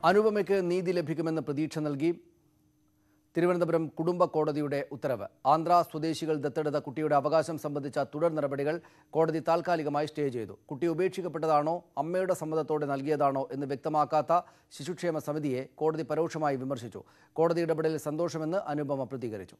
അനുപമയ്ക്ക് നീതി ലഭിക്കുമെന്ന് പ്രതീക്ഷ നൽകി തിരുവനന്തപുരം കുടുംബ കോടതിയുടെ ഉത്തരവ് ആന്ധ്ര സ്വദേശികൾ ദത്തെടുത്ത കുട്ടിയുടെ അവകാശം സംബന്ധിച്ച തുടർ നടപടികൾ കോടതി താൽക്കാലികമായി സ്റ്റേ ചെയ്തു കുട്ടി ഉപേക്ഷിക്കപ്പെട്ടതാണോ അമ്മയുടെ സമ്മതത്തോടെ നൽകിയതാണോ എന്ന് വ്യക്തമാക്കാത്ത ശിശുക്ഷേമ സമിതിയെ കോടതി പരോക്ഷമായി വിമർശിച്ചു കോടതി ഇടപെടലിൽ സന്തോഷമെന്ന് അനുപമ പ്രതികരിച്ചു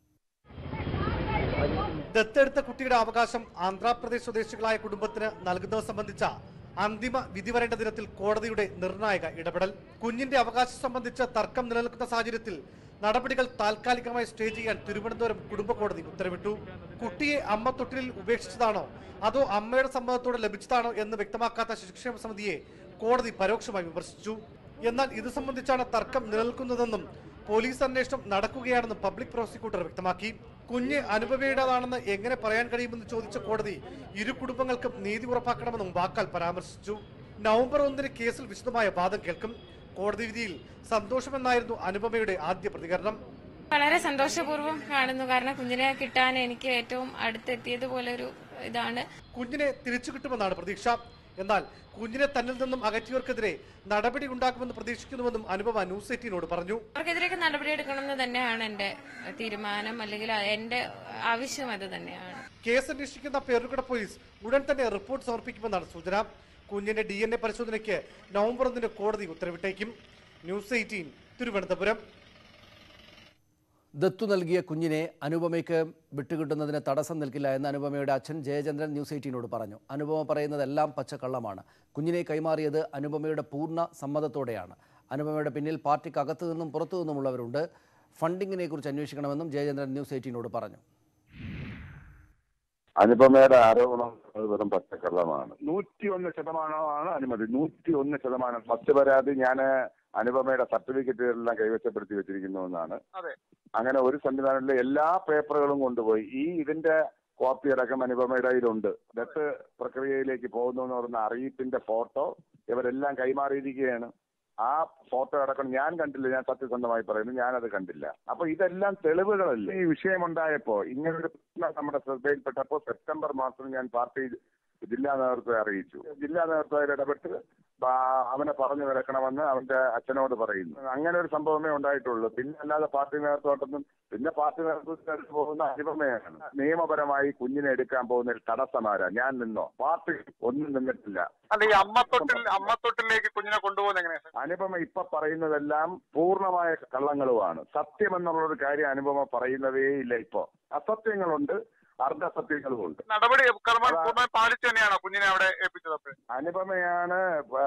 ദത്തെടുത്ത കുട്ടിയുടെ അവകാശം ആന്ധ്രാപ്രദേശ് സ്വദേശികളായ കുടുംബത്തിന് നൽകുന്നത് സംബന്ധിച്ച അന്തിമ വിധി വരേണ്ട ദിനത്തിൽ കോടതിയുടെ നിർണായക ഇടപെടൽ കുഞ്ഞിന്റെ അവകാശം സംബന്ധിച്ച തർക്കം നിലനിൽക്കുന്ന സാഹചര്യത്തിൽ നടപടികൾ താൽക്കാലികമായി സ്റ്റേ ചെയ്യാൻ തിരുവനന്തപുരം കുടുംബ കോടതി ഉത്തരവിട്ടു കുട്ടിയെ അമ്മ തൊട്ടിലിൽ ഉപേക്ഷിച്ചതാണോ അതോ അമ്മയുടെ സമ്മതത്തോടെ ലഭിച്ചതാണോ എന്ന് വ്യക്തമാക്കാത്ത ശിശുക്ഷേമ സമിതിയെ കോടതി പരോക്ഷമായി വിമർശിച്ചു എന്നാൽ ഇത് സംബന്ധിച്ചാണ് തർക്കം നിലനിൽക്കുന്നതെന്നും പോലീസ് അന്വേഷണം നടക്കുകയാണെന്ന് പബ്ലിക് പ്രോസിക്യൂട്ടർ വ്യക്തമാക്കി കുഞ്ഞ് അനുപമയുടേതാണെന്ന് എങ്ങനെ പറയാൻ കഴിയുമെന്ന് ചോദിച്ച കോടതി ഇരു കുടുംബങ്ങൾക്കും നീതി ഉറപ്പാക്കണമെന്നും വാക്കാൽ പരാമർശിച്ചു നവംബർ ഒന്നിന് കേസിൽ വിശദമായ വാദം കേൾക്കും കോടതി വിധിയിൽ സന്തോഷമെന്നായിരുന്നു അനുപമയുടെ ആദ്യ പ്രതികരണം വളരെ സന്തോഷപൂർവ്വം കാണുന്നു കാരണം കുഞ്ഞിനെ കിട്ടാൻ എനിക്ക് ഏറ്റവും അടുത്തെത്തിയതുപോലെ ഒരു ഇതാണ് കുഞ്ഞിനെ തിരിച്ചു കിട്ടുമെന്നാണ് പ്രതീക്ഷ എന്നാൽ കുഞ്ഞിനെ തന്നിൽ നിന്നും അകറ്റിയവർക്കെതിരെ നടപടി ഉണ്ടാക്കുമെന്ന് പ്രതീക്ഷിക്കുന്നുവെന്നും അനുപമ ന്യൂസ് എയ്റ്റീനോട് പറഞ്ഞു അവർക്കെതിരെയൊക്കെ നടപടിയെടുക്കണമെന്ന് തന്നെയാണ് എന്റെ തീരുമാനം അല്ലെങ്കിൽ എന്റെ ആവശ്യം അത് തന്നെയാണ് കേസ് അന്വേഷിക്കുന്ന പേരുകട പോലീസ് ഉടൻ തന്നെ റിപ്പോർട്ട് സമർപ്പിക്കുമെന്നാണ് സൂചന കുഞ്ഞിന്റെ ഡി എൻ എ പരിശോധനയ്ക്ക് നവംബർ ഒന്നിന് കോടതി ഉത്തരവിട്ടേക്കും ന്യൂസ് എയ്റ്റീൻ തിരുവനന്തപുരം ദത്തു നൽകിയ കുഞ്ഞിനെ അനുപമയ്ക്ക് വിട്ടുകിട്ടുന്നതിന് തടസ്സം നിൽക്കില്ല എന്ന് അനുപമയുടെ അച്ഛൻ ജയചന്ദ്രൻ ന്യൂസ് എയ്റ്റീനോട് പറഞ്ഞു അനുപമ പറയുന്നതെല്ലാം പച്ചക്കള്ളമാണ് കുഞ്ഞിനെ കൈമാറിയത് അനുപമയുടെ പൂർണ്ണ സമ്മതത്തോടെയാണ് അനുപമയുടെ പിന്നിൽ പാർട്ടിക്കകത്തു നിന്നും പുറത്തു നിന്നുമുള്ളവരുണ്ട് ഫണ്ടിങ്ങിനെ കുറിച്ച് അന്വേഷിക്കണമെന്നും ജയചന്ദ്രൻ ന്യൂസ് എയ്റ്റീനോട് പറഞ്ഞു അനുപമയുടെ ആരോപണം അത് വെറും പച്ചക്കള്ളമാണ് നൂറ്റി ഒന്ന് ശതമാനമാണ് അനുമതി നൂറ്റി ഒന്ന് ശതമാനം ഫസ്റ്റ് പരാതി ഞാൻ അനുപമയുടെ സർട്ടിഫിക്കറ്റുകളെല്ലാം കൈവശപ്പെടുത്തി വെച്ചിരിക്കുന്നു എന്നാണ് അതെ. അങ്ങനെ ഒരു സംവിധാനത്തിലെ എല്ലാ പേപ്പറുകളും കൊണ്ടുപോയി ഈ ഇതിന്റെ കോപ്പി അടക്കം അനുപമയുടെ കയ്യിലുണ്ട് ദത്ത് പ്രക്രിയയിലേക്ക് പോകുന്നു എന്ന് പറയുന്ന അറിയിപ്പിന്റെ ഫോട്ടോ ഇവരെല്ലാം കൈമാറിയിരിക്കുകയാണ് ആ ഫോട്ടോ അടക്കം ഞാൻ കണ്ടില്ല ഞാൻ സത്യസന്ധമായി പറയുന്നു ഞാനത് കണ്ടില്ല അപ്പൊ ഇതെല്ലാം തെളിവുകളല്ലേ ഈ വിഷയമുണ്ടായപ്പോ ഇങ്ങനൊരു പ്രശ്നം നമ്മുടെ ശ്രദ്ധയിൽപ്പെട്ടപ്പോ സെപ്റ്റംബർ മാസം ഞാൻ പാർട്ടി ജില്ലാ നേതൃത്വത്തെ അറിയിച്ചു ജില്ലാ നേതൃത്വം ഇടപെട്ട് ബാ- അവനെ പറഞ്ഞു വിലക്കണമെന്ന് അവന്റെ അച്ഛനോട് പറയുന്നു അങ്ങനെ ഒരു സംഭവമേ ഉണ്ടായിട്ടുള്ളൂ പിന്നെ അല്ലാതെ പാർട്ടി നേതൃത്വത്തോട്ടൊന്നും പിന്നെ പാർട്ടി നേതൃത്വത്തിനടുത്ത് പോകുന്ന അനുപമയാണ് നിയമപരമായി കുഞ്ഞിനെ എടുക്കാൻ പോകുന്ന ഒരു തടസ്സമാരാ ഞാൻ നിന്നോ പാർട്ടി ഒന്നും നിന്നിട്ടില്ല അല്ല ഈ അമ്മത്തൊട്ടിൽ അമ്മത്തൊട്ടിലേക്ക് കുഞ്ഞിനെ കൊണ്ടുപോകുന്നത് എങ്ങനെയാ സാർ അനുപമ ഇപ്പൊ പറയുന്നതെല്ലാം പൂർണ്ണമായ കള്ളങ്ങളുമാണ് സത്യം എന്നുള്ളൊരു കാര്യം അനുപമ പറയുന്നതേ ഇല്ല ഇപ്പോ അസത്യങ്ങളുണ്ട് അർദ്ധസത്യങ്ങളുമുണ്ട് നടപടി ക്രമം അതാ- പൂർണ്ണമായി പാലിച്ചു തന്നെയാണോ കുഞ്ഞിനെ അവിടെ ഏൽപ്പിച്ചത് അപ്പോൾ അനുപമയാണ് ആ,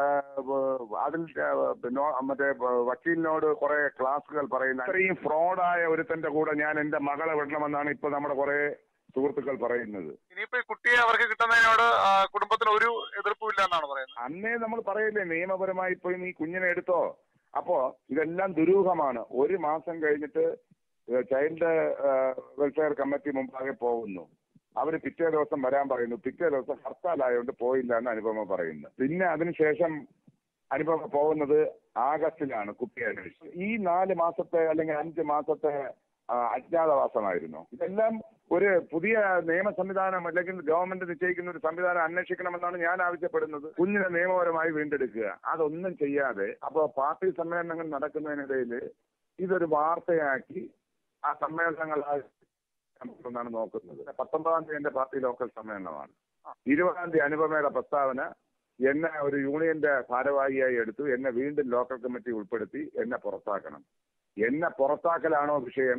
വ- അതിൽ ആ, നോ- മറ്റേ വക്കീലിനോട് കുറെ ക്ലാസുകൾ പറയുന്ന ഇത്രയും ഫ്രോഡായ ഒരുത്തന്റെ കൂടെ ഞാൻ എന്റെ മകളെ വിടണമെന്നാണ് ഇപ്പൊ നമ്മുടെ കുറെ സുഹൃത്തുക്കൾ പറയുന്നത് ഇനിയിപ്പോ ഈ കുട്ടിയെ അവർക്ക് കിട്ടുന്നതിനോട് ആ, കുടുംബത്തിന് ഒരു എതിർപ്പും ഇല്ല എന്നാണ് പറയുന്നത് അന്നേ നമ്മൾ പറയില്ലേ നിയമപരമായി പോയി നീ കുഞ്ഞിനെ എടുത്തോ അപ്പോ ഇതെല്ലാം ദുരൂഹമാണ് ഒരു മാസം കഴിഞ്ഞിട്ട് ചൈൽഡ് വെൽഫെയർ കമ്മിറ്റി മുമ്പാകെ പോകുന്നു അവര് പിറ്റേ ദിവസം വരാൻ പറയുന്നു പിറ്റേ ദിവസം ഹർത്താലായതുകൊണ്ട് പോയില്ല എന്ന് അനുപമ പറയുന്നു പിന്നെ അതിനുശേഷം അനുപമ പോകുന്നത് ആഗസ്റ്റിലാണ് കുട്ടിയെ അന്വേഷിച്ച് ഈ നാല് മാസത്തെ അല്ലെങ്കിൽ അഞ്ച് മാസത്തെ ആ, അജ്ഞാതവാസമായിരുന്നു ഇതെല്ലാം ഒരു പുതിയ നിയമ സംവിധാനം അല്ലെങ്കിൽ ഗവൺമെന്റ് നിശ്ചയിക്കുന്ന ഒരു സംവിധാനം അന്വേഷിക്കണമെന്നാണ് ഞാൻ ആവശ്യപ്പെടുന്നത് കുഞ്ഞിനെ നിയമപരമായി വീണ്ടെടുക്കുക അതൊന്നും ചെയ്യാതെ അപ്പോ പാർട്ടി സമ്മേളനങ്ങൾ നടക്കുന്നതിനിടയിൽ ഇതൊരു വാർത്തയാക്കി ആ സമ്മേളനങ്ങൾ എന്നാണ് നോക്കുന്നത് പത്തൊമ്പതാം തീയതി എന്റെ പാർട്ടി ലോക്കൽ സമ്മേളനമാണ് ഇരുപതാം തീയതി അനുപമയുടെ പ്രസ്താവന എന്നെ ഒരു യൂണിയന്റെ ഭാരവാഹിയായി എടുത്തു എന്നെ വീണ്ടും ലോക്കൽ കമ്മിറ്റി ഉൾപ്പെടുത്തി എന്നെ പുറത്താക്കണം എന്നെ പുറത്താക്കലാണോ വിഷയം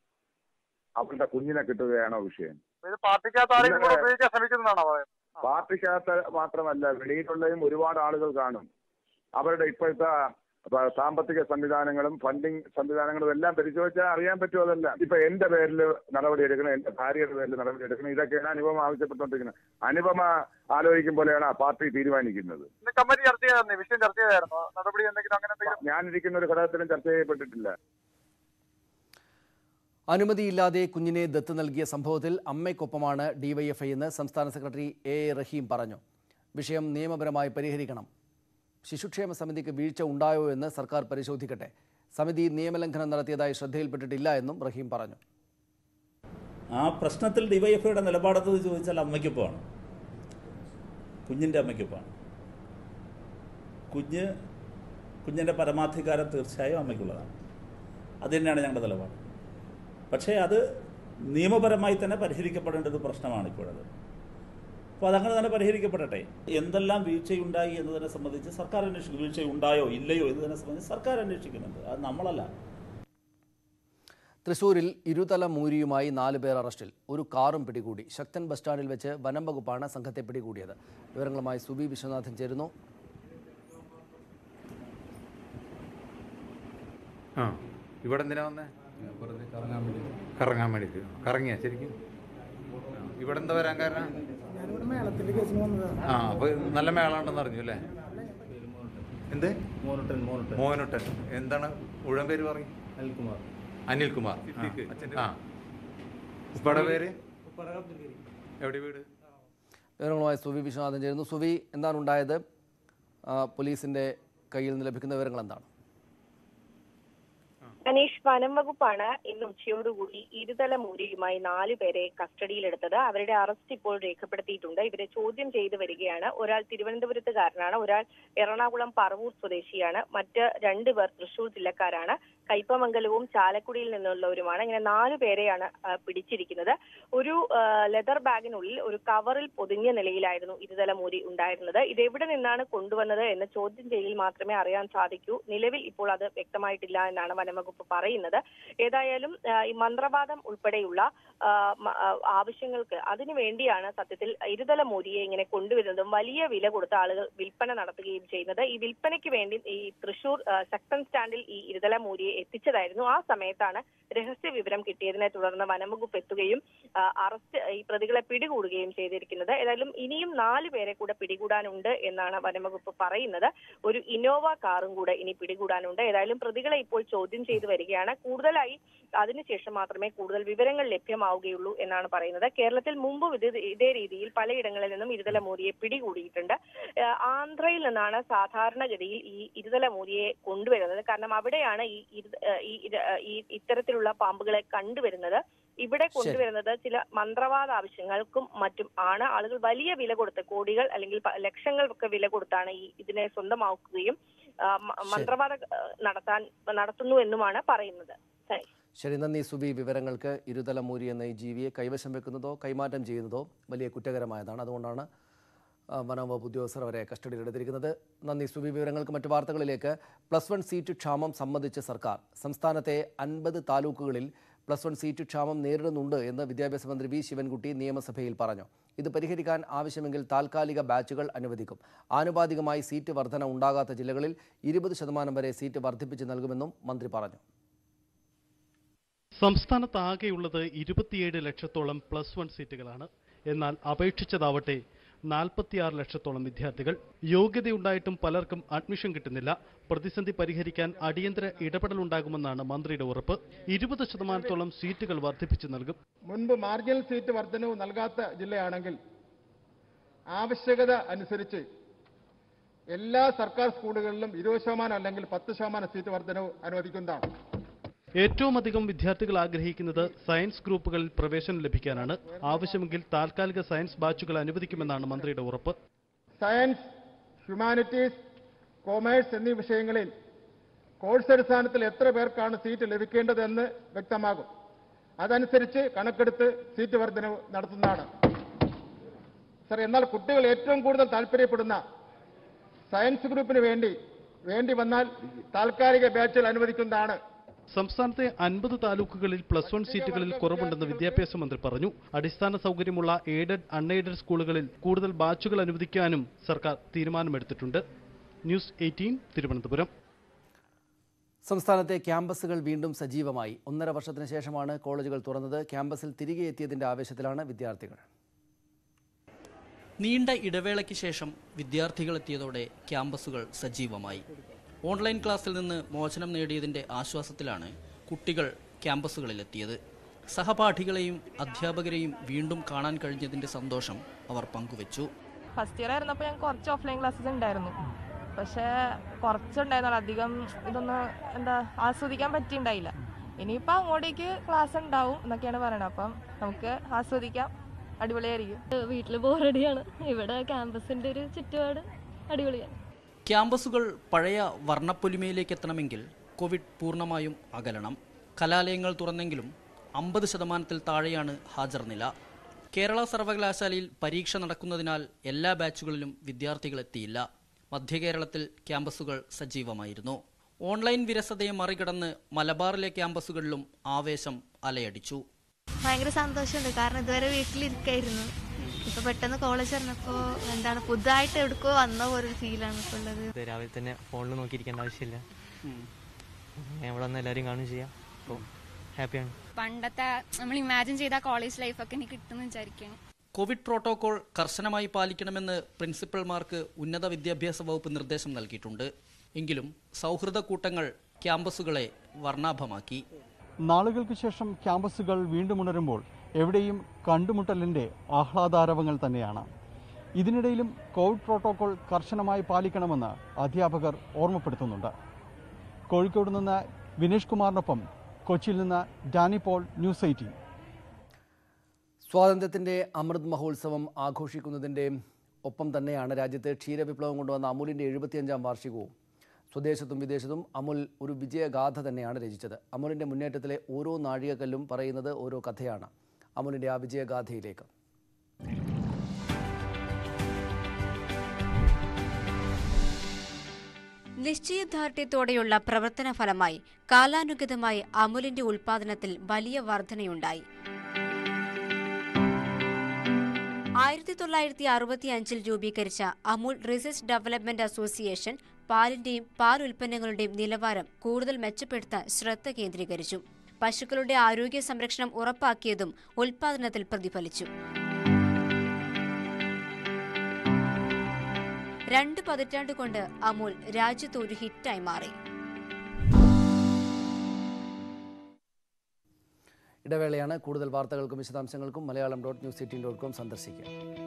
അവരുടെ കുഞ്ഞിനെ കിട്ടുകയാണോ വിഷയം ഇത് പാർട്ടിക്കകത്ത് ആരെങ്കിലും കൂടെ ഇന്നലെ- ഉപയോഗിക്കാൻ ശ്രമിക്കുന്നതാണോ പറയുന്നത് പാർട്ടിക്കകത്ത് മാത്രമല്ല വെളിയിലുള്ളതും ഒരുപാട് ആളുകൾ കാണും അവരുടെ ഇപ്പോഴത്തെ പ- സാമ്പത്തിക സംവിധാനങ്ങളും ഫണ്ടിങ് സംവിധാനങ്ങളും എല്ലാം പരിശോധിച്ചാൽ അറിയാൻ പറ്റും അതെല്ലാം ഇപ്പൊ എന്റെ പേരിൽ നടപടി എടുക്കണം എന്റെ ഭാര്യയുടെ പേരിൽ നടപടി എടുക്കണം ഇതൊക്കെയാണ് അനുപമ ആവശ്യപ്പെട്ടുകൊണ്ടിരിക്കുന്നത് അനുപമ ആലോചിക്കും പോലെയാണ് ആ പാർട്ടി തീരുമാനിക്കുന്നത് ഇന്ന് കമ്മിറ്റി ചർച്ച ചെയ്തായിരുന്നു ഈ വിഷയം ചർച്ച ചെയ്തായിരുന്നു നടപടി എന്തെങ്കിലും അങ്ങനെ എന്തെങ്കിലും ഞാനിരിക്കുന്ന ഒരു ഘടകത്തിലും ചർച്ച ചെയ്യപ്പെട്ടിട്ടില്ല അനുമതിയില്ലാതെ കുഞ്ഞിനെ ദത്ത് നൽകിയ സംഭവത്തിൽ അമ്മയ്ക്കൊപ്പമാണ് ഡിവൈഎഫ്ഐ എന്ന് സംസ്ഥാന സെക്രട്ടറി എ എ റഹീം പറഞ്ഞു വിഷയം നിയമപരമായി പരിഹരിക്കണം ശിശുക്ഷേമ സമിതിക്ക് വീഴ്ച ഉണ്ടായോ എന്ന് സർക്കാർ പരിശോധിക്കട്ടെ സമിതി നിയമലംഘനം നടത്തിയതായി ശ്രദ്ധയിൽപ്പെട്ടിട്ടില്ല എന്നും റഹീം പറഞ്ഞു ആ പ്രശ്നത്തിൽ ഡിവൈഎഫ്ഐയുടെ നിലപാടെന്ന് ചോദിച്ചാൽ അമ്മയ്ക്കൊപ്പമാണ് കുഞ്ഞിൻ്റെ അമ്മയ്ക്കൊപ്പമാണ് കുഞ്ഞ് കുഞ്ഞിൻ്റെ പരമാധികാരം തീർച്ചയായും അമ്മയ്ക്കുള്ളതാണ് അത് തന്നെയാണ് ഞങ്ങളുടെ നിലപാട് പക്ഷേ അത് നിയമപരമായി തന്നെ പരിഹരിക്കപ്പെടേണ്ട ഒരു പ്രശ്നമാണ് ഇപ്പോഴത് അപ്പോൾ അതങ്ങനെ തന്നെ പരിഹരിക്കപ്പെടട്ടെ എന്തെല്ലാം വീഴ്ചയുണ്ടായി എന്നതിനെ സംബന്ധിച്ച് സർക്കാർ അന്വേഷിക്കും വീഴ്ചയുണ്ടായോ ഇല്ലയോ എന്നതിനെ സംബന്ധിച്ച് സർക്കാർ അന്വേഷിക്കുന്നുണ്ട് അത് നമ്മളല്ല തൃശൂരിൽ ഇരുതല മൂരിയുമായി നാല് പേർ അറസ്റ്റിൽ ഒരു കാറും പിടികൂടി ശക്തൻ ബസ് സ്റ്റാൻഡിൽ വെച്ച് വനം വകുപ്പാണ് സംഘത്തെ പിടികൂടിയത് വിവരങ്ങളുമായി സുബി വിശ്വനാഥൻ ചേരുന്നു ആ ഇവിടെ എന്തിനാ വന്നേ കറങ്ങാൻ വേണ്ടി കറങ്ങാൻ വേണ്ടിയിട്ട് കറങ്ങിയ ശരിക്കും ആ, ഇവിടെ എന്താ വരാൻ കാരണം ആ അപ്പൊ നല്ല മേളാണ്ടെന്ന് അറിഞ്ഞു അല്ലേ എന്ത് മോനോട്ടൻ മോനോട്ടൻ മോഹനുട്ടൻ എന്താണ് മുഴുവൻ പേര് പറയും അനിൽകുമാർ അനിൽകുമാർ ആ ഉപ്പയുടെ പേര് എവിടെ വീട് വിവരങ്ങളുമായി സുവി വിശ്വനാഥൻ ചേരുന്നു സുവി എന്താണ് ഉണ്ടായത് ആ, പോലീസിന്റെ കയ്യിൽ നിന്ന് ലഭിക്കുന്ന വിവരങ്ങൾ എന്താണ് അനീഷ് വനം വകുപ്പാണ് ഇന്ന് ഉച്ചയോടുകൂടി ഇരുതല മൂരിയുമായി നാലു പേരെ കസ്റ്റഡിയിലെടുത്തത് അവരുടെ അറസ്റ്റ് ഇപ്പോൾ രേഖപ്പെടുത്തിയിട്ടുണ്ട് ഇവരെ ചോദ്യം ചെയ്തു വരികയാണ് ഒരാൾ തിരുവനന്തപുരത്തുകാരനാണ് ഒരാൾ എറണാകുളം പറവൂർ സ്വദേശിയാണ് മറ്റ് രണ്ടുപേർ തൃശൂർ ജില്ലക്കാരാണ് കയ്പമംഗലവും ചാലക്കുടിയിൽ നിന്നുള്ളവരുമാണ് ഇങ്ങനെ നാലു പേരെയാണ് ആ, പിടിച്ചിരിക്കുന്നത് ഒരു ആ, ലെതർ ബാഗിനുള്ളിൽ ഒരു കവറിൽ പൊതിഞ്ഞ നിലയിലായിരുന്നു ഇരുതല മൂരി ഉണ്ടായിരുന്നത് ഇത് എവിടെ നിന്നാണ് കൊണ്ടുവന്നത് എന്ന് ചോദ്യം ചെയ്യൽ മാത്രമേ അറിയാൻ സാധിക്കൂ നിലവിൽ ഇപ്പോൾ അത് വ്യക്തമായിട്ടില്ല എന്നാണ് വനംവകുപ്പ് പറയുന്നത് ഏതായാലും ആ, ഈ മന്ത്രവാദം ഉൾപ്പെടെയുള്ള ആ, മ- ആ, ആവശ്യങ്ങൾക്ക് അതിനു വേണ്ടിയാണ് സത്യത്തിൽ ഇരുതല മൂരിയെ ഇങ്ങനെ കൊണ്ടുവരുന്നതും വലിയ വില കൊടുത്ത ആളുകൾ വിൽപ്പന നടത്തുകയും ചെയ്യുന്നത് ഈ വിൽപ്പനയ്ക്ക് വേണ്ടി ഈ തൃശൂർ ആ, ശക്തൻ സ്റ്റാൻഡിൽ ഈ ഇരുതല മൂരിയെ എത്തിച്ചതായിരുന്നു ആ സമയത്താണ് രഹസ്യ വിവരം കിട്ടിയതിനെ തുടർന്ന് വനംവകുപ്പ് എത്തുകയും ആ, അറസ്റ്റ് ഈ പ്രതികളെ പിടികൂടുകയും ചെയ്തിരിക്കുന്നത് ഏതായാലും ഇനിയും നാല് പേരെ കൂടെ പിടികൂടാനുണ്ട് എന്നാണ് വനംവകുപ്പ് പറയുന്നത് ഒരു ഇന്നോവ കാറും കൂടെ ഇനി പിടികൂടാനുണ്ട് ഏതായാലും പ്രതികളെ ഇപ്പോൾ ചോദ്യം ചെയ്തു വരികയാണ് കൂടുതലായി അതിനുശേഷം മാത്രമേ കൂടുതൽ വിവരങ്ങൾ ലഭ്യമാവുകയുള്ളൂ എന്നാണ് പറയുന്നത് കേരളത്തിൽ മുമ്പും ഇത് ഇതേ രീതിയിൽ പലയിടങ്ങളിൽ നിന്നും ഇരുതല മൂരിയെ പിടികൂടിയിട്ടുണ്ട് ഏഹ് ആന്ധ്രയിൽ നിന്നാണ് സാധാരണഗതിയിൽ ഈ ഇരുതല മൂരിയെ കൊണ്ടുവരുന്നത് കാരണം അവിടെയാണ് ഈ ഇരു- ഏഹ് ഈ ഇര- ഏഹ് ഈ ഇത്തരത്തിലുള്ള പാമ്പുകളെ കണ്ടുവരുന്നത് ഇവിടെ കൊണ്ടുവരുന്നത് ചില മന്ത്രവാദ ആവശ്യങ്ങൾക്കും മറ്റും ആണ് ആളുകൾ വലിയ വില കൊടുത്ത് കോടികൾ അല്ലെങ്കിൽ പ- ലക്ഷങ്ങൾക്കൊക്കെ വില കൊടുത്താണ് ഈ ഇതിനെ സ്വന്തമാക്കുകയും ആ, മ- മന്ത്രവാദ ഏഹ് നടത്താൻ നടത്തുന്നു എന്നുമാണ് പറയുന്നത് ശരി. ശരി നന്ദി സുബി വിവരങ്ങൾക്ക് ഇരുതല മൂരി എന്ന ഈ ജീവിയെ കൈവശം വെക്കുന്നതോ കൈമാറ്റം ചെയ്യുന്നതോ വലിയ കുറ്റകരമായതാണ് അതുകൊണ്ടാണ് ആ, വനംവകുപ്പ് ഉദ്യോഗസ്ഥർ അവരെ കസ്റ്റഡിയിലെടുത്തിരിക്കുന്നത് നന്ദി സുബി വിവരങ്ങൾക്ക് മറ്റു വാർത്തകളിലേക്ക് പ്ലസ് വൺ സീറ്റ് ക്ഷാമം സംബന്ധിച്ച് സർക്കാർ സംസ്ഥാനത്തെ അൻപത് താലൂക്കുകളിൽ പ്ലസ് വൺ സീറ്റ് ക്ഷാമം നേരിടുന്നുണ്ട് എന്ന് വിദ്യാഭ്യാസ മന്ത്രി വി ശിവൻകുട്ടി നിയമസഭയിൽ പറഞ്ഞു ഇത് പരിഹരിക്കാൻ ആവശ്യമെങ്കിൽ താൽക്കാലിക ബാച്ചുകൾ അനുവദിക്കും ആനുപാതികമായി സീറ്റ് വർധന ഉണ്ടാകാത്ത ജില്ലകളിൽ ഇരുപത് ശതമാനം വരെ സീറ്റ് വർദ്ധിപ്പിച്ച് നൽകുമെന്നും മന്ത്രി പറഞ്ഞു സംസ്ഥാനത്താകെയുള്ളത് ഇരുപത്തിയേഴ് ലക്ഷത്തോളം പ്ലസ് വൺ സീറ്റുകളാണ് എന്നാൽ അപേക്ഷിച്ചതാവട്ടെ നാൽപ്പത്തിയാറ് ലക്ഷത്തോളം വിദ്യാർത്ഥികൾ യോഗ്യതയുണ്ടായിട്ടും പലർക്കും അഡ്മിഷൻ കിട്ടുന്നില്ല പ്രതിസന്ധി പരിഹരിക്കാൻ അടിയന്തര ഇടപെടലുണ്ടാകുമെന്നാണ് മന്ത്രിയുടെ ഉറപ്പ് ഇരുപത് ശതമാനത്തോളം സീറ്റുകൾ വർദ്ധിപ്പിച്ചു നൽകും മുൻപ് മാർജിനൽ സീറ്റ് വർധനവ് നൽകാത്ത ജില്ലയാണെങ്കിൽ ആവശ്യകത അനുസരിച്ച് എല്ലാ സർക്കാർ സ്കൂളുകളിലും ഇരുപത് ശതമാനം അല്ലെങ്കിൽ പത്ത് ശതമാനം സീറ്റ് വർധനവ് അനുവദിക്കുന്നതാണ് ഏറ്റവും അധികം വിദ്യാർത്ഥികൾ ആഗ്രഹിക്കുന്നത് സയൻസ് ഗ്രൂപ്പുകളിൽ പ്രവേശനം ലഭിക്കാനാണ് ആവശ്യമെങ്കിൽ താൽക്കാലിക സയൻസ് ബാച്ചുകൾ അനുവദിക്കുമെന്നാണ് മന്ത്രിയുടെ ഉറപ്പ് സയൻസ് ഹ്യൂമാനിറ്റീസ് കോമേഴ്സ് എന്നീ വിഷയങ്ങളിൽ കോഴ്സ് അടിസ്ഥാനത്തിൽ എത്ര പേർക്കാണ് സീറ്റ് ലഭിക്കേണ്ടതെന്ന് വ്യക്തമാകും അതനുസരിച്ച് കണക്കെടുത്ത് സീറ്റ് വർധനവ് നടത്തുന്നതാണ് സർ എന്നാൽ കുട്ടികൾ ഏറ്റവും കൂടുതൽ താല്പര്യപ്പെടുന്ന സയൻസ് ഗ്രൂപ്പിന് വേണ്ടി വേണ്ടി വന്നാൽ താൽക്കാലിക ബാച്ചിൽ അനുവദിക്കുന്നതാണ് സംസ്ഥാനത്തെ അൻപത് താലൂക്കുകളിൽ പ്ലസ് വൺ സീറ്റുകളിൽ കുറവുണ്ടെന്ന് വിദ്യാഭ്യാസ മന്ത്രി പറഞ്ഞു അടിസ്ഥാന സൗകര്യമുള്ള എയ്ഡഡ് അൺഎയ്ഡഡ് സ്കൂളുകളിൽ കൂടുതൽ ബാച്ചുകൾ അനുവദിക്കാനും സർക്കാർ തീരുമാനമെടുത്തിട്ടുണ്ട് ന്യൂസ് എയ്റ്റീൻ തിരുവനന്തപുരം സംസ്ഥാനത്തെ ക്യാമ്പസുകൾ വീണ്ടും സജീവമായി ഒന്നര വർഷത്തിന് ശേഷമാണ് കോളേജുകൾ തുറന്നത് ക്യാമ്പസിൽ തിരികെ എത്തിയതിന്റെ ആവേശത്തിലാണ് വിദ്യാർത്ഥികൾ നീണ്ട ഇടവേളയ്ക്ക് ശേഷം വിദ്യാർത്ഥികൾ എത്തിയതോടെ ക്യാമ്പസുകൾ സജീവമായി ഓൺലൈൻ ക്ലാസ്സിൽ നിന്ന് മോചനം നേടിയതിന്റെ ആശ്വാസത്തിലാണ് കുട്ടികൾ ക്യാമ്പസുകളിലെത്തിയത് സഹപാഠികളെയും അധ്യാപകരെയും വീണ്ടും കാണാൻ കഴിഞ്ഞതിന്റെ സന്തോഷം അവർ പങ്കുവച്ചു ഫസ്റ്റ് ഇയർ ആയിരുന്നപ്പോൾ ഞങ്ങൾക്ക് കുറച്ച് ഓഫ്ലൈൻ ക്ലാസ്സസ് ഉണ്ടായിരുന്നു പക്ഷേ കുറച്ചുണ്ടായിരുന്നുള്ളൂ അധികം ഇതൊന്നും എന്താ ആസ്വദിക്കാൻ പറ്റിയിട്ടുണ്ടായില്ല ഇനിയിപ്പോൾ അങ്ങോട്ടേക്ക് ക്ലാസ് ഉണ്ടാവും എന്നൊക്കെയാണ് പറയുന്നത് അപ്പം നമുക്ക് ആസ്വദിക്കാം അടിപൊളിയായിരിക്കും വീട്ടിൽ ബോറടിയാണ് ഇവിടെ ക്യാമ്പസിന്റെ ഒരു ചുറ്റുപാട് അടിപൊളിയാണ് ക്യാമ്പസുകൾ പഴയ വർണ്ണപ്പൊലിമയിലേക്ക് എത്തണമെങ്കിൽ കോവിഡ് പൂർണ്ണമായും അകലണം കലാലയങ്ങൾ തുറന്നെങ്കിലും അമ്പത് ശതമാനത്തിൽ താഴെയാണ് ഹാജർ നില കേരള സർവകലാശാലയിൽ പരീക്ഷ നടക്കുന്നതിനാൽ എല്ലാ ബാച്ചുകളിലും വിദ്യാർത്ഥികൾ എത്തിയില്ല മധ്യകേരളത്തിൽ ക്യാമ്പസുകൾ സജീവമായിരുന്നു ഓൺലൈൻ വിരസതയെ മറികടന്ന് മലബാറിലെ ക്യാമ്പസുകളിലും ആവേശം അലയടിച്ചു ഭയങ്കര സന്തോഷമുണ്ട് കാരണം ഇതുവരെ വീട്ടിലിരിക്കായിരുന്നു ഇപ്പൊ പെട്ടെന്ന് കോളേജ് പറഞ്ഞപ്പോ എന്താണ് പുതുതായിട്ട് എവിടേക്കോ വന്ന പോലെ ഫീലാണ് ഇപ്പൊ ഉള്ളത് ഇത് രാവിലെ തന്നെ ഫോണിൽ നോക്കിയിരിക്കേണ്ട ആവശ്യമില്ല ഞാൻ ഇവിടെ വന്ന് എല്ലാവരും കാണുകയും ചെയ്യാം അപ്പോൾ ഹാപ്പിയാണ് പണ്ടത്തെ നമ്മൾ ഇമാജിൻ ചെയ്ത കോളേജ് ലൈഫൊക്കെ എനിക്ക് കിട്ടുമെന്ന് വിചാരിക്കുകയാണ് കോവിഡ് പ്രോട്ടോകോൾ കർശനമായി പാലിക്കണമെന്ന് പ്രിൻസിപ്പൽമാർക്ക് ഉന്നത വിദ്യാഭ്യാസ വകുപ്പ് നിർദ്ദേശം നൽകിയിട്ടുണ്ട് എങ്കിലും സൗഹൃദ കൂട്ടങ്ങൾ ക്യാമ്പസുകളെ വർണ്ണാഭമാക്കി നാളുകൾക്ക് ശേഷം ക്യാമ്പസുകൾ വീണ്ടും ഉണരുമ്പോൾ എവിടെയും കണ്ടുമുട്ടലിൻ്റെ ആഹ്ലാദാരവങ്ങൾ തന്നെയാണ് ഇതിനിടയിലും കോവിഡ് പ്രോട്ടോകോൾ കർശനമായി പാലിക്കണമെന്ന് അധ്യാപകർ ഓർമ്മപ്പെടുത്തുന്നുണ്ട് കോഴിക്കോട് നിന്ന് വിനേഷ് കുമാറിനൊപ്പം കൊച്ചിയിൽ നിന്ന് ഡാനി പോൾ ന്യൂസ് എയ്റ്റീൻ സ്വാതന്ത്ര്യത്തിൻ്റെ അമൃത് മഹോത്സവം ആഘോഷിക്കുന്നതിൻ്റെ ഒപ്പം തന്നെയാണ് രാജ്യത്ത് ക്ഷീരവിപ്ലവം കൊണ്ടുവന്ന അമുലിൻ്റെ എഴുപത്തിയഞ്ചാം വാർഷികവും സ്വദേശത്തും വിദേശത്തും അമുൽ ഒരു വിജയഗാഥ തന്നെയാണ് രചിച്ചത് അമുലിൻ്റെ മുന്നേറ്റത്തിലെ ഓരോ നാഴികക്കല്ലും പറയുന്നത് ഓരോ കഥയാണ് അമുലിൻ്റെ ആ വിജയഗാഥയിലേക്ക് നിശ്ചയദാർഢ്യത്തോടെയുള്ള പ്രവർത്തന ഫലമായി കാലാനുഗതമായി അമുലിന്റെ ഉൽപാദനത്തിൽ വലിയ വർധനയുണ്ടായി ആയിരത്തി തൊള്ളായിരത്തി അറുപത്തി അഞ്ചിൽ രൂപീകരിച്ച അമുൽ റിസർച്ച് ഡെവലപ്മെന്റ് അസോസിയേഷൻ പാലിന്റെയും പാൽ ഉൽപ്പന്നങ്ങളുടെയും നിലവാരം കൂടുതൽ മെച്ചപ്പെടുത്താൻ ശ്രദ്ധ കേന്ദ്രീകരിച്ചു പശുക്കളുടെ ആരോഗ്യ സംരക്ഷണം ഉറപ്പാക്കിയതും ഉൽപാദനത്തിൽ പ്രതിഫലിച്ചു രണ്ട് പതിറ്റാണ്ട് കൊണ്ട് അമുൽ രാജ്യത്ത് ഒരു ഹിറ്റായി മാറി ഇടവേളയാണ് കൂടുതൽ വാർത്തകൾക്കും വിശദാംശങ്ങൾക്കും Malayalam dot news eighteen dot com സന്ദർശിക്കുക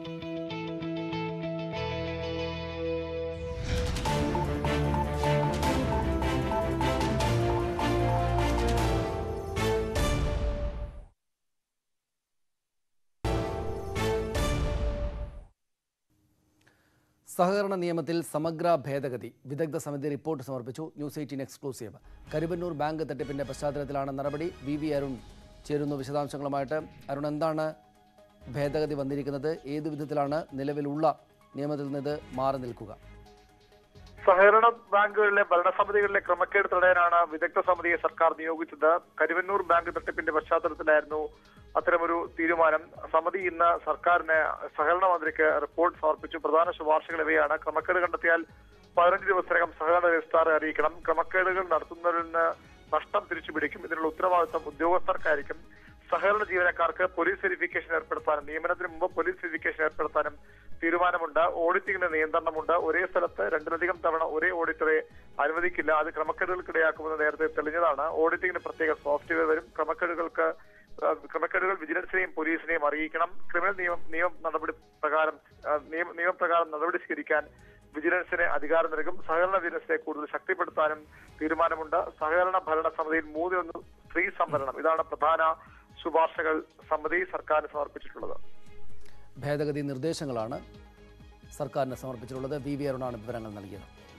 സഹകരണ നിയമത്തിൽ സമഗ്ര ഭേദഗതി വിദഗ്ധ സമിതി റിപ്പോർട്ട് സമർപ്പിച്ചു news eighteen exclusive Karuvannur bank തട്ടിപ്പിന്റെ പശ്ചാത്തലത്തിലാണ് നടപടി വി വി അരുൺ ചേരുന്നു വിശദാംശങ്ങളുമായിട്ട് അരുൺ എന്താണ് ഭേദഗതി വന്നിരിക്കുന്നത് ഏതു വിധത്തിലാണ് നിലവിലുള്ള നിയമത്തിൽ നിന്ന് ഇത് മാറി നിൽക്കുക സഹകരണ ബാങ്കുകളിലെ ഭരണസമിതികളിലെ ക്രമക്കേട് തടയാനാണ് വിദഗ്ധ സമിതിയെ സർക്കാർ നിയോഗിച്ചത് കരുവന്നൂർ ബാങ്ക് തട്ടിപ്പിന്റെ പശ്ചാത്തലത്തിലായിരുന്നു അത്തരമൊരു തീരുമാനം സമിതി ഇന്ന് സർക്കാരിന് സഹകരണ മന്ത്രിക്ക് റിപ്പോർട്ട് സമർപ്പിച്ചു പ്രധാന ശുപാർശകൾ ഇവയാണ് ക്രമക്കേട് കണ്ടെത്തിയാൽ പതിനഞ്ച് ദിവസത്തിനകം സഹകരണ രജിസ്ട്രാറെ അറിയിക്കണം ക്രമക്കേടുകൾ നടത്തുന്നവരിൽ നിന്ന് നഷ്ടം തിരിച്ചുപിടിക്കും ഇതിനുള്ള ഉത്തരവാദിത്തം ഉദ്യോഗസ്ഥർക്കായിരിക്കും സഹകരണ ജീവനക്കാർക്ക് പോലീസ് വെരിഫിക്കേഷൻ ഏർപ്പെടുത്താനും നിയമനത്തിന് മുമ്പ് പോലീസ് വെരിഫിക്കേഷൻ ഏർപ്പെടുത്താനും തീരുമാനമുണ്ട് ഓഡിറ്റിംഗിന് നിയന്ത്രണമുണ്ട് ഒരേ സ്ഥലത്ത് രണ്ടിലധികം തവണ ഒരേ ഓഡിറ്ററെ അനുവദിക്കില്ല അത് ക്രമക്കേടുകൾക്കിടയാക്കുമെന്ന് നേരത്തെ തെളിഞ്ഞതാണ് ഓഡിറ്റിംഗിന് പ്രത്യേക സോഫ്റ്റ്വെയർ വരും ക്രമക്കേടുകൾക്ക് ആ, ക്രമക്കേടുകൾ വിജിലൻസിനെയും പോലീസിനെയും അറിയിക്കണം ക്രിമിനൽ നിയമം നിയമ നടപടി പ്രകാരം ആ, നിയമ നിയമപ്രകാരം നടപടി സ്വീകരിക്കാൻ വിജിലൻസിന് അധികാരം നൽകും സഹകരണ വിജിലൻസിനെ കൂടുതൽ ശക്തിപ്പെടുത്താനും തീരുമാനമുണ്ട് സഹകരണ ഭരണ സമിതിയിൽ മൂന്നിലൊന്ന് സ്ത്രീ സംവരണം ഇതാണ് പ്രധാന ശുപാർശകൾ സമിതി സർക്കാരിന് സമർപ്പിച്ചിട്ടുള്ളത് ഭേദഗതി നിർദ്ദേശങ്ങളാണ് സർക്കാരിന് സമർപ്പിച്ചിട്ടുള്ളത് വി വി അരുണാണ് വിവരങ്ങൾ നൽകിയത്